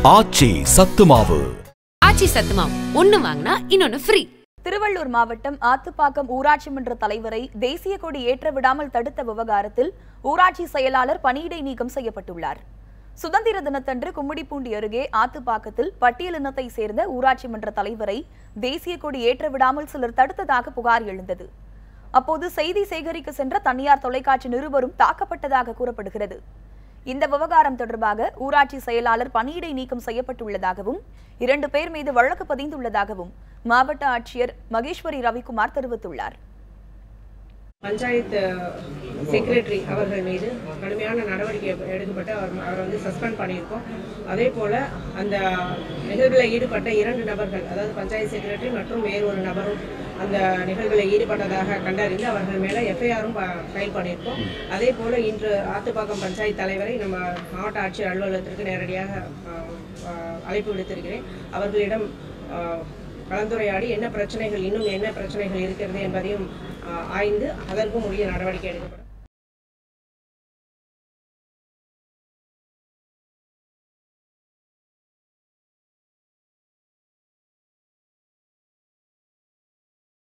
ஆச்சி சத்துமாவு ஆச்சி சத்துமாவு ஒன்னு வாங்கினா இன்னொன்னு ஃப்ரீ திருவள்ளூர் மாவட்டம் ஆத்துப்பாக்கம் ஊராட்சி மன்ற தலைவரை தேசிய கொடி ஏற்ற விடாமல் தடுத்த விவகாரத்தில் ஊராட்சி செயலாளர் பணியிடை நீக்கம் செய்யப்பட்டுள்ளார் சுதந்திர தினத்தன்று கும்மிடிப்பூண்டி அருகே ஆத்துப்பாக்கத்தில் பட்டியலினத்தை சேர்ந்த ஊராட்சி மன்ற தலைவரை தேசிய கொடி ஏற்ற விடாமல் சிலர் தடுத்ததாக புகார் எழுந்தது அப்போது செய்தி சேகரிக்க சென்ற தனியார் தொலைக்காட்சி நிருபரும் தாக்கப்பட்டதாக கூறப்படுகிறது இந்த விவகாரம் தொடர்பாக ஊராட்சி செயலாளர் பணியிடை நீக்கம் செய்யப்பட்டுள்ளதாகவும் இரண்டு பேர் மீது வழக்கு பதிந்துள்ளதாகவும் மாவட்ட ஆட்சியர் மகேஸ்வரி ரவிக்குமார் தெரிவித்துள்ளார் பஞ்சாயத்து செக்ரட்டரி அவர்கள் மீது கடுமையான நடவடிக்கை எடுக்கப்பட்டு அவர் அவரை வந்து சஸ்பெண்ட் பண்ணியிருக்கோம் அதே போல் அந்த நிகழ்வில் ஈடுபட்ட இரண்டு நபர்கள் அதாவது பஞ்சாயத்து செக்ரட்டரி மற்றும் வேறு ஒரு நபரும் அந்த நிகழ்வில் ஈடுபட்டதாக கண்டறிந்து அவர்கள் மேலே எஃப்ஐஆரும் ஃபைல் பண்ணியிருக்கோம் அதே போல் இன்று ஆத்துப்பாக்கம் பஞ்சாயத்து தலைவரை நம்ம மாவட்ட ஆட்சியர் அலுவலகத்திற்கு நேரடியாக அஹ், அஹ், அழைப்பு விடுத்திருக்கிறேன் அவர்களிடம் அஹ், கலந்துரையாடி என்ன பிரச்சனைகள் இன்னும் என்ன பிரச்சனைகள் இருக்கிறது என்பதையும் ஆஹ், ஆய்ந்து அதற்கும் உரிய நடவடிக்கை எடுக்கப்படும்